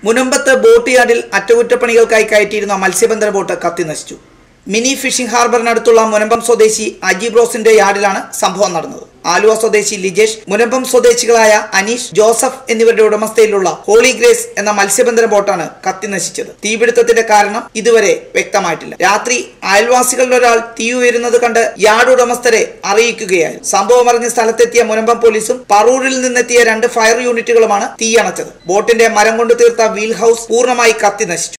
മുനമ്പത്ത് boat യാർഡിൽ അറ്റകുറ്റപ്പണികൾക്കായി കയറ്റിയിരുന്ന മത്സ്യബന്ധന boat കത്തി നശിച്ചു മിനി ഫിഷിംഗ് ഹാർബറിനടുത്തുള്ള മുനമ്പം സ്വദേശി അജിബ്രോസിന്റെ യാർഡിലാണ് സംഭവം നടന്നത് ആലുവ സ്വദേശി ലിജേഷ് മുനമ്പം സ്വദേശികളായ അനീഷ് ജോസഫ് എന്നിവരുടെ ഉടമസ്ഥയിലുള്ള ഹോളി ഗ്രേസ് എന്ന മത്സ്യബന്ധന ബോട്ടാണ് കത്തി നശിച്ചത് തീപിടുത്തത്തിന്റെ കാരണം ഇതുവരെ വ്യക്തമായിട്ടില്ല രാത്രി അയൽവാസികളിൽ ഒരാൾ തീ ഉയരുന്നത് കണ്ട് യാർഡ് ഉടമസ്ഥരെ അറിയിക്കുകയായിരുന്നു സംഭവം അറിഞ്ഞ സ്ഥലത്തെത്തിയ മുനമ്പം പോലീസും പറൂരിൽ നിന്നെത്തിയ രണ്ട് ഫയർ യൂണിറ്റുകളുമാണ് തീയണച്ചത് ബോട്ടിന്റെ മരം കൊണ്ട് തീർത്ത വീൽ ഹൌസ് പൂർണ്ണമായി കത്തി നശിച്ചു